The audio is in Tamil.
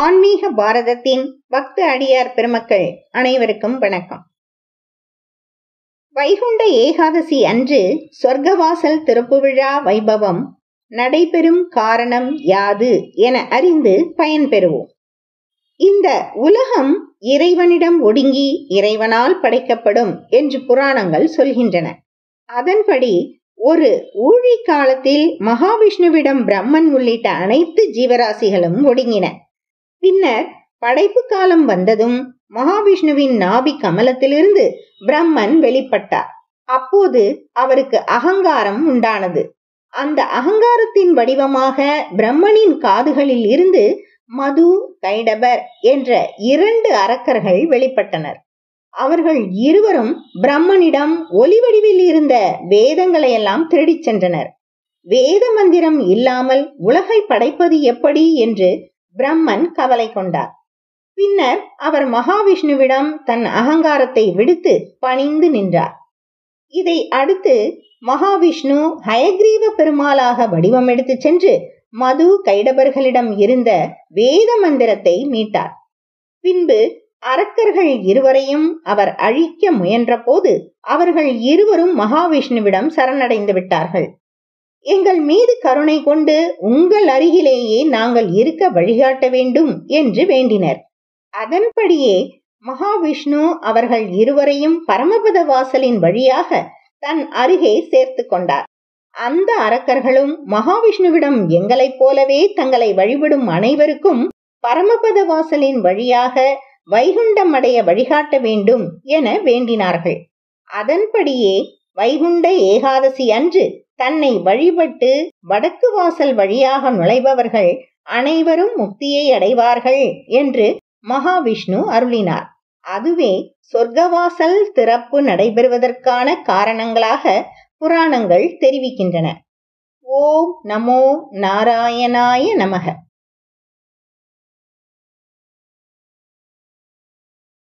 ஆன்மீக பாரதத்தின் பக்த அடியார் பெருமக்கள் அனைவருக்கும் வணக்கம் வைகுண்ட ஏகாதசி அன்று சொர்க்கவாசல் திறப்பு விழா வைபவம் நடைபெறும் காரணம் யாது என அறிந்து பயன்பெறுவோம் இந்த உலகம் இறைவனிடம் ஒடுங்கி இறைவனால் படைக்கப்படும் என்று புராணங்கள் சொல்கின்றன அதன்படி ஒரு ஊழி காலத்தில் மகாவிஷ்ணுவிடம் பிரம்மன் உள்ளிட்ட அனைத்து ஜீவராசிகளும் ஒடுங்கின பின்னர் படைப்பு காலம் வந்ததும் மகாவிஷ்ணுவின் நாபி கமலத்திலிருந்து பிரம்மன் வெளிப்பட்டார் அப்போது அவருக்கு அகங்காரம் உண்டானது அந்த அகங்காரத்தின் வடிவமாக பிரம்மனின் காதுகளில் இருந்து மது கைடபர் என்ற இரண்டு அரக்கர்கள் வெளிப்பட்டனர் அவர்கள் இருவரும் பிரம்மனிடம் ஒலி வடிவில் இருந்த வேதங்களை எல்லாம் திருடிச் சென்றனர் வேத மந்திரம் இல்லாமல் உலகை படைப்பது எப்படி என்று பிரம்மன் கவலை கொண்டார் பின்னர் அவர் மகாவிஷ்ணுவிடம் தன் அகங்காரத்தை விடுத்து பணிந்து நின்றார் இதை அடுத்து மகாவிஷ்ணு ஹயக்ரீவ பெருமாளாக வடிவம் எடுத்து சென்று மது கைடபர்களிடம் இருந்த வேத மந்திரத்தை மீட்டார் பின்பு அரக்கர்கள் இருவரையும் அவர் அழிக்க முயன்றபோது அவர்கள் இருவரும் மகாவிஷ்ணுவிடம் சரணடைந்து விட்டார்கள் எங்கள் மீது கருணை கொண்டு உங்கள் அருகிலேயே நாங்கள் இருக்க வழிகாட்ட வேண்டும் என்று வேண்டினர் அதன்படியே மகாவிஷ்ணு அவர்கள் இருவரையும் பரமபத வாசலின் வழியாக தன் அருகே சேர்த்து கொண்டார் அந்த அரக்கர்களும் மகாவிஷ்ணுவிடம் எங்களைப் போலவே தங்களை வழிபடும் அனைவருக்கும் பரமபத வாசலின் வழியாக வைகுண்டம் அடைய வழிகாட்ட வேண்டும் என வேண்டினார்கள் அதன்படியே வைகுண்ட ஏகாதசி அன்று தன்னை வழிபட்டு வடக்கு வாசல் வழியாக நுழைபவர்கள் அனைவரும் முக்தியை அடைவார்கள் என்று மகாவிஷ்ணு அருளினார் அதுவே சொர்க்கவாசல் திறப்பு நடைபெறுவதற்கான காரணங்களாக புராணங்கள் தெரிவிக்கின்றன ஓம் நமோ நாராயணாய நமக